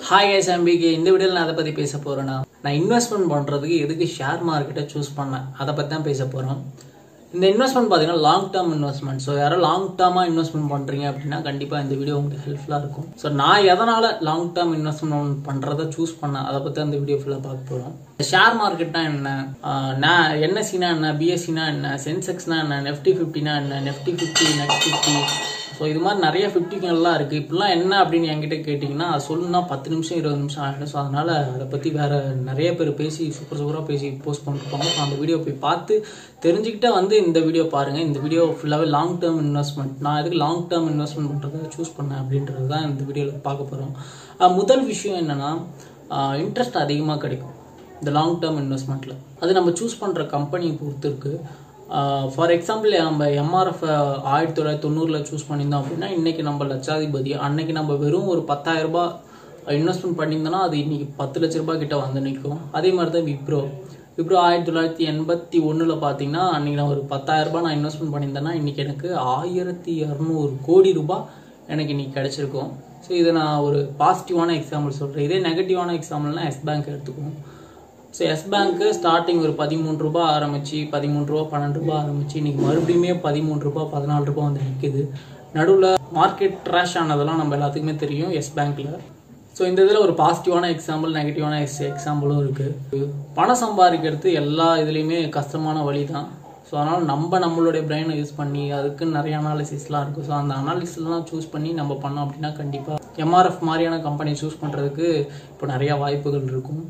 hi S MBK இந்த வீடியோவில் நான் அதை பற்றி பேச போகிறேன்னா நான் இன்வெஸ்ட்மெண்ட் பண்ணுறதுக்கு எதுக்கு ஷேர் மார்க்கெட்டை சூஸ் பண்ணேன் அதை பற்றி தான் பேச போகிறோம் இந்த இன்வெஸ்ட்மெண்ட் பார்த்தீங்கன்னா லாங் டேர்ம் இன்வெஸ்ட்மெண்ட் ஸோ யாரும் லாங் டேர்மாக இன்வெஸ்ட்மெண்ட் பண்ணுறீங்க அப்படின்னா கண்டிப்பாக இந்த வீடியோ உங்களுக்கு ஹெல்ப்ஃபுல்லாக இருக்கும் ஸோ நான் எதனால் லாங் டேர்ம் இன்வெஸ்ட்மெண்ட் பண்ணுறதை சூஸ் பண்ணேன் அதை பற்றி அந்த வீடியோ ஃபுல்லாக பார்க்க போகிறோம் ஷேர் மார்க்கெட்னா என்ன ஆஹ் நான் என்எஸ்சினா என்ன பிஎஸ்சினா என்ன சென்செக்ஸ்னா என்ன நெஃப்டி ஃபிஃப்டினா என்ன Nifty fifty net fifty so இது மாதிரி நிறைய ஃபிஃப்டிகள்லாம் இருக்குது இப்படிலாம் என்ன அப்படின்னு என்கிட்ட கேட்டிங்கன்னா அது சொல்லணும்னா பத்து நிமிஷம் இருபது நிமிஷம் ஆகிடும் ஸோ அதனால் அதை பற்றி வேறு நிறைய பேர் பேசி சூப்பர் சூப்பராக பேசி போஸ்ட் பண்ணிருப்பாங்க ஸோ அந்த வீடியோ போய் பார்த்து தெரிஞ்சுக்கிட்டே வந்து இந்த வீடியோ பாருங்கள் இந்த வீடியோ ஃபுல்லாகவே லாங் டேர்ம் இன்வெஸ்ட்மெண்ட் நான் எதுக்கு லாங் டேர்ம் இன்வெஸ்ட்மெண்ட் பண்ணுறதை சூஸ் பண்ணேன் அப்படின்றது தான் இந்த வீடியோவில் பார்க்க போகிறோம் முதல் விஷயம் என்னென்னா இன்ட்ரெஸ்ட் அதிகமாக கிடைக்கும் இந்த லாங் டேர்ம் இன்வெஸ்ட்மெண்ட்டில் அது நம்ம சூஸ் பண்ணுற கம்பெனியை பொறுத்து இருக்குது ஃபார் எக்ஸாம்பிள் நம்ம எம்ஆர்எஃப் ஆயிரத்தி தொள்ளாயிரத்தி தொண்ணூறில் சூஸ் பண்ணியிருந்தோம் அப்படின்னா இன்றைக்கி நம்ம லட்சாதிபதி அன்னைக்கு நம்ம வெறும் ஒரு பத்தாயிரம் ரூபாய் இன்வெஸ்ட்மெண்ட் பண்ணியிருந்தோன்னா அது இன்னைக்கு பத்து லட்ச ரூபாய் கிட்ட வந்து நிற்கும் அதே மாதிரி தான் விப்ரோ விப்ரோ ஆயிரத்தி தொள்ளாயிரத்தி எண்பத்தி ஒன்றில் பார்த்தீங்கன்னா அன்றைக்கி நான் ஒரு பத்தாயிரம் ரூபாய் நான் இன்வெஸ்ட்மெண்ட் பண்ணியிருந்தேன்னா இன்றைக்கி எனக்கு ஆயிரத்தி இரநூறு கோடி ரூபாய் எனக்கு இன்றைக்கி கிடச்சிருக்கும் ஸோ இதை நான் ஒரு பாசிட்டிவான எக்ஸாம்பிள் சொல்கிறேன் இதே நெகட்டிவான எக்ஸாம்பிள்னா எஸ் பேங்க் எடுத்துக்குவோம் ஸோ எஸ் பேங்க்கு ஸ்டார்டிங் ஒரு பதிமூணு ரூபா ஆரம்பிச்சு பதிமூணு ரூபா பன்னெண்டு ரூபா ஆரம்பிச்சு இன்னைக்கு மறுபடியுமே பதிமூணு ரூபா பதினாலு ரூபா வந்து நிற்குது நடுவில் மார்க்கெட் ட்ராஷ் ஆனதெல்லாம் நம்ம எல்லாத்துக்குமே தெரியும் எஸ் பேங்க்கில் ஸோ இந்த இதில் ஒரு பாசிட்டிவான எக்ஸாம்பிள் நெகட்டிவான எக்ஸ் எக்ஸாம்பிளும் இருக்குது பணம் சம்பாதிக்கிறது எல்லா இதுலேயுமே கஷ்டமான வழி தான் ஸோ அதனால் நம்ம நம்மளுடைய பிரெயினை யூஸ் பண்ணி அதுக்கு நிறைய அனாலிசிஸ்லாம் இருக்குது ஸோ அந்த அனாலிசிஸ்லாம் சூஸ் பண்ணி நம்ம பண்ணோம் அப்படின்னா கண்டிப்பாக எம்ஆர்எஃப் மாதிரியான கம்பெனி சூஸ் பண்ணுறதுக்கு இப்போ நிறையா வாய்ப்புகள் இருக்கும்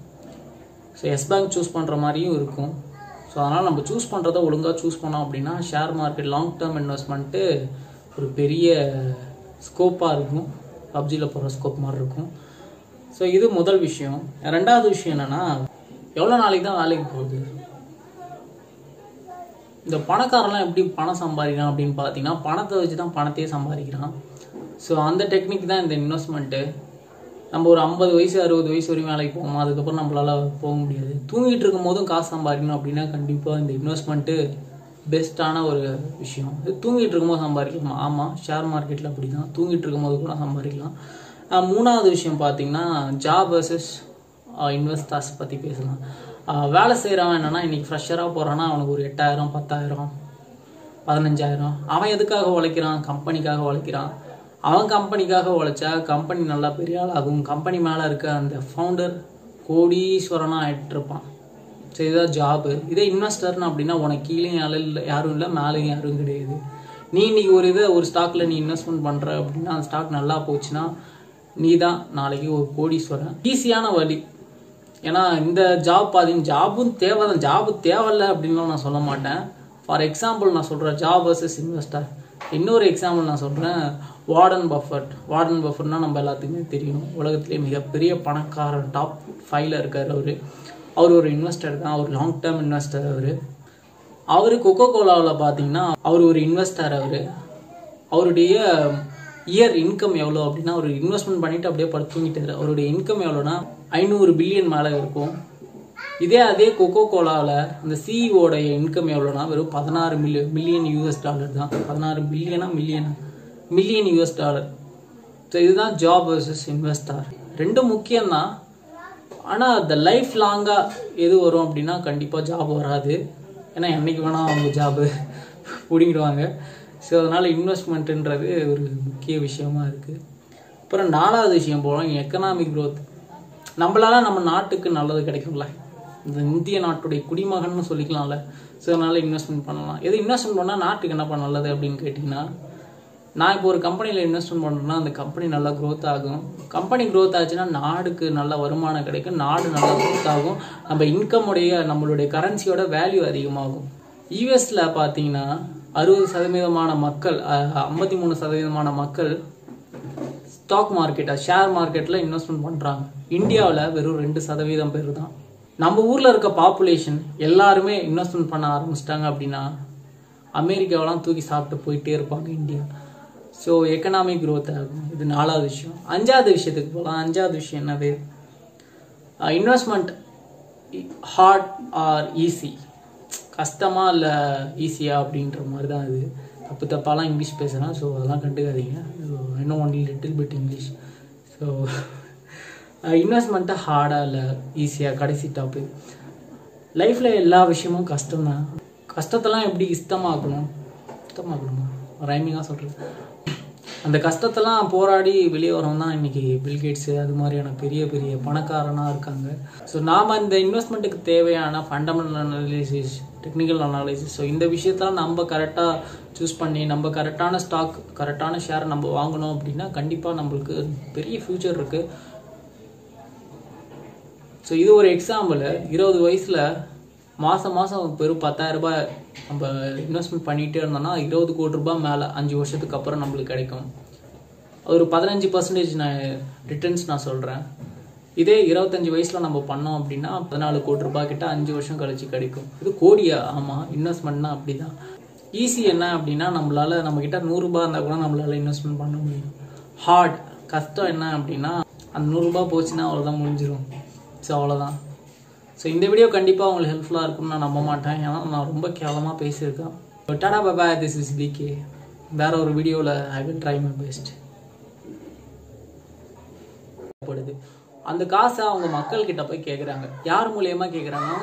ஸோ எஸ் பேங்க் சூஸ் பண்ணுற மாதிரியும் இருக்கும் ஸோ அதனால் நம்ம சூஸ் பண்ணுறத ஒழுங்காக சூஸ் பண்ணோம் அப்படின்னா share market long term investment ஒரு பெரிய ஸ்கோப்பாக இருக்கும் பப்ஜியில் போகிற ஸ்கோப் மாதிரி இருக்கும் ஸோ இது முதல் விஷயம் ரெண்டாவது விஷயம் என்னென்னா எவ்வளோ நாளைக்கு தான் வேலைக்கு போகுது இந்த பணக்காரன்லாம் எப்படி பணம் சம்பாதிக்கிறான் அப்படின்னு பார்த்தீங்கன்னா பணத்தை வச்சு தான் பணத்தையே சம்பாதிக்கிறான் ஸோ அந்த டெக்னிக் தான் இந்த இன்வெஸ்ட்மெண்ட்டு நம்ம ஒரு ஐம்பது வயசு அறுபது வயசு வரைக்கும் வேலைக்கு போவோம் அதுக்கப்புறம் நம்மளால போக முடியாது தூங்கிட்டு இருக்கும் போதும் காசு சம்பாதிக்கணும் அப்படின்னா கண்டிப்பாக இந்த இன்வெஸ்ட்மெண்ட்டு பெஸ்ட்டான ஒரு விஷயம் இது தூங்கிட்டு இருக்கும்போது சம்பாதிக்கலாம் ஆமாம் ஷேர் மார்க்கெட்டில் அப்படி தான் தூங்கிட்டு இருக்கும்போது கூட சம்பாதிக்கலாம் ஆஹ் மூணாவது விஷயம் பார்த்தீங்கன்னா ஜாப் வர்சஸ் இன்வெஸ்டர்ஸ் பற்றி பேசலாம் ஆஹ் வேலை செய்கிறவன் என்னன்னா இன்னைக்கு ஃப்ரெஷராக போகிறான்னா அவனுக்கு ஒரு எட்டாயிரம் பத்தாயிரம் பதினஞ்சாயிரம் அவன் எதுக்காக உழைக்கிறான் கம்பெனிக்காக உழைக்கிறான் அவன் கம்பெனிக்காக உழைச்சா கம்பெனி நல்லா பெரிய ஆள் ஆகும் கம்பெனி மேலே இருக்க அந்த ஃபவுண்டர் கோடீஸ்வரனாக ஆகிட்டு இருப்பான் ஸோ இதுதான் ஜாபு இதே இன்வெஸ்டர்னு அப்படின்னா உனக்கு கீழே யாரும் இல்லை யாரும் இல்லை மேலேயும் யாரும் கிடையாது நீ இன்னைக்கு ஒரு இதை ஒரு ஸ்டாக்கில் நீ இன்வெஸ்ட்மெண்ட் பண்ணுற அப்படின்னா அந்த ஸ்டாக் நல்லா போச்சுன்னா நீ தான் நாளைக்கு ஒரு கோடீஸ்வரன் ஈஸியான வழி ஏன்னா இந்த ஜாப் பார்த்தீங்கன்னா ஜாபும் தேவை தான் ஜாபு தேவையில்லை அப்படின்லாம் நான் சொல்ல மாட்டேன் ஃபார் எக்ஸாம்பிள் நான் சொல்கிறேன் ஜாப் வர்சஸ் இன்வெஸ்டர் இன்னொரு எக்ஸாம்பிள் நான் சொல்கிறேன் வார்டன் பஃபர்ட் வார்டன் பஃபர்ட்னா நம்ம எல்லாத்துக்குமே தெரியும் உலகத்திலே மிகப்பெரிய பணக்காரர் டாப் ஃபைவ்ல இருக்கார் அவர் அவர் ஒரு இன்வெஸ்டர் தான் அவர் லாங் டேர்ம் இன்வெஸ்டர் அவர் அவர் கொக்கோ கோலாவில் பார்த்தீங்கன்னா அவர் ஒரு இன்வெஸ்டர் அவர் அவருடைய இயர் இன்கம் எவ்வளோ அப்படின்னா அவர் இன்வெஸ்ட்மெண்ட் பண்ணிட்டு அப்படியே படுத்து தூங்கிட்டாரு அவருடைய இன்கம் எவ்வளோனா ஐநூறு பில்லியன் மேலே இருக்கும் இதே அதே கொக்கோ கோலாவில் அந்த சிஇஓடைய இன்கம் எவ்வளோனா வெறும் பதினாறு மில்லியன் மில்லியன் யூஎஸ் டாலர் தான் பதினாறு பில்லியனா மில்லியனா மில்லியன் யூஎஸ் டாலர் ஸோ இதுதான் ஜாப் வர்சஸ் இன்வெஸ்டார் ரெண்டும் முக்கியம்தான் ஆனால் இந்த லைஃப் லாங்காக எது வரும் அப்படின்னா கண்டிப்பாக ஜாப் வராது ஏன்னா என்னைக்கு வேணால் அவங்க ஜாபு பிடிங்கிடுவாங்க ஸோ அதனால் இன்வெஸ்ட்மெண்ட்டுன்றது ஒரு முக்கிய விஷயமா இருக்குது அப்புறம் நாலாவது விஷயம் போகிறோம் எக்கனாமிக் க்ரோத் நம்மளால நம்ம நாட்டுக்கு நல்லது கிடைக்கும்ல இந்த இந்திய நாட்டுடைய குடிமகன்னு சொல்லிக்கலாம்ல ஸோ அதனால் இன்வெஸ்ட்மெண்ட் பண்ணலாம் எது இன்வெஸ்ட்மெண்ட் பண்ணால் நாட்டுக்கு என்னப்பா நல்லது அப்படின்னு கேட்டிங்கன்னா நான் இப்போ ஒரு கம்பெனியில் இன்வெஸ்ட்மெண்ட் பண்ணுறேன்னா அந்த கம்பெனி நல்லா க்ரோத் ஆகும் கம்பெனி க்ரோத் ஆச்சுன்னா நாடுக்கு நல்ல வருமானம் கிடைக்கும் நாடு நல்லா க்ரோத் ஆகும் நம்ம இன்கம் உடைய நம்மளுடைய கரன்சியோட வேல்யூ அதிகமாகும் யூஎஸில் பார்த்தீங்கன்னா அறுபது சதவீதமான மக்கள் ஐம்பத்தி மூணு சதவீதமான மக்கள் ஸ்டாக் மார்க்கெட்டை ஷேர் மார்க்கெட்டில் இன்வெஸ்ட்மெண்ட் பண்ணுறாங்க இந்தியாவில் வெறும் ரெண்டு சதவீதம் பேர் தான் நம்ம ஊரில் இருக்க பாப்புலேஷன் எல்லாருமே இன்வெஸ்ட்மெண்ட் பண்ண ஆரம்பிச்சிட்டாங்க அப்படின்னா அமெரிக்காவெல்லாம் தூக்கி சாப்பிட்டு போயிட்டே இருப்பாங்க இந்தியா ஸோ எக்கனாமிக் க்ரோத் ஆகும் இது நாலாவது விஷயம் அஞ்சாவது விஷயத்துக்கு போகலாம் அஞ்சாவது விஷயம் என்னது இன்வெஸ்ட்மெண்ட் ஹார்ட் ஆர் ஈஸி கஷ்டமா இல்லை ஈஸியா அப்படின்ற மாதிரி தான் இது தப்பு தப்பாலாம் இங்கிலீஷ் பேசுகிறேன் ஸோ அதெல்லாம் கண்டுக்காதீங்க இன்னும் only little bit English so investment ஹார்டாக இல்லை ஈஸியாக கடைசி டாபிக் லைஃப்பில் எல்லா விஷயமும் கஷ்டம்தான் கஷ்டத்தெல்லாம் எப்படி இஷ்டமாக்கணும் இஷ்டமாக்கணுமா ரைமிங்காக சொல்கிறது அந்த கஷ்டத்தெல்லாம் போராடி வெளியே வரவங்க தான் இன்னைக்கு பில்கேட்ஸு அது மாதிரியான பெரிய பெரிய பணக்காரனாக இருக்காங்க ஸோ நாம் இந்த இன்வெஸ்ட்மெண்ட்டுக்கு தேவையான fundamental analysis technical analysis so இந்த விஷயத்தெல்லாம் நம்ம கரெக்டாக சூஸ் பண்ணி நம்ம கரெக்டான ஸ்டாக் கரெக்டான ஷேர் நம்ம வாங்கணும் அப்படின்னா கண்டிப்பாக நம்மளுக்கு பெரிய ஃப்யூச்சர் இருக்குது ஸோ இது ஒரு எக்ஸாம்பிள் இருபது வயசில் மாதம் மாதம் வெறும் பத்தாயிரம் ரூபாய் நம்ம இன்வெஸ்ட்மெண்ட் பண்ணிகிட்டே இருந்தோம்னா இருபது கோடி ரூபாய் மேலே அஞ்சு வருஷத்துக்கு அப்புறம் நம்மளுக்கு கிடைக்கும் ஒரு பதினஞ்சு பர்சன்டேஜ் நான் ரிட்டர்ன்ஸ் நான் சொல்கிறேன் இதே இருபத்தஞ்சி வயசில் நம்ம பண்ணோம் அப்படின்னா பதினாலு கோடி ரூபாய் கிட்ட அஞ்சு வருஷம் கழிச்சு கிடைக்கும் இது கோடியா ஆமாம் இன்வெஸ்ட்மெண்ட்னா அப்படி தான் ஈஸி என்ன அப்படின்னா நம்மளால நம்மக்கிட்ட நூறுரூபா இருந்தால் கூட நம்மளால இன்வெஸ்ட்மெண்ட் பண்ண முடியும் ஹார்ட் கஷ்டம் என்ன அப்படின்னா அந்த நூறுரூபா போச்சுன்னா அவ்வளோதான் முடிஞ்சிடும் ஸோ அவ்வளோதான் ஸோ இந்த வீடியோ கண்டிப்பாக உங்களுக்கு ஹெல்ப்ஃபுல்லாக இருக்கும்னு நான் நம்ப மாட்டேன் ஏன்னா நான் ரொம்ப கேவலமாக பேசியிருக்கேன் டாடா பாபா திஸ் இஸ் பிகே வேற ஒரு வீடியோவில் I will try my best படுது அந்த காசை அவங்க மக்கள் கிட்ட போய் கேட்குறாங்க யார் மூலியமா கேட்குறாங்கன்னா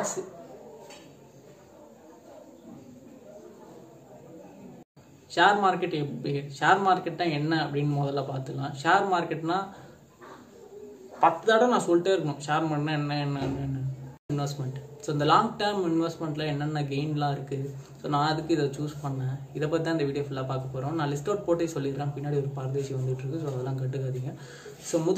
ஷேர் மார்க்கெட் எப்படி ஷேர் மார்க்கெட்னா என்ன அப்படின்னு முதல்ல பார்த்துக்கலாம் ஷேர் மார்க்கெட்னா பத்து தடவை நான் சொல்லிட்டே இருக்கணும் ஷேர் மார்க்கெட்னா என்ன என்ன என்ன இன்வெஸ்ட்மெண்ட் ஸோ இந்த லாங் டேர்ம் இன்வெஸ்ட்மெண்ட்டில் என்னென்ன கெயின்லாம் இருக்குது ஸோ நான் அதுக்கு இதை சூஸ் பண்ணேன் இதை பற்றி தான் இந்த வீடியோ ஃபுல்லாக பார்க்க போகிறோம் நான் லிஸ்ட் அவுட் போட்டே சொல்லிடுறேன் பின்னாடி ஒரு பரதேசி வந்துட்டு இருக்கு ஸோ அதெல்லாம் கட்டுக்காதீங்க ஸோ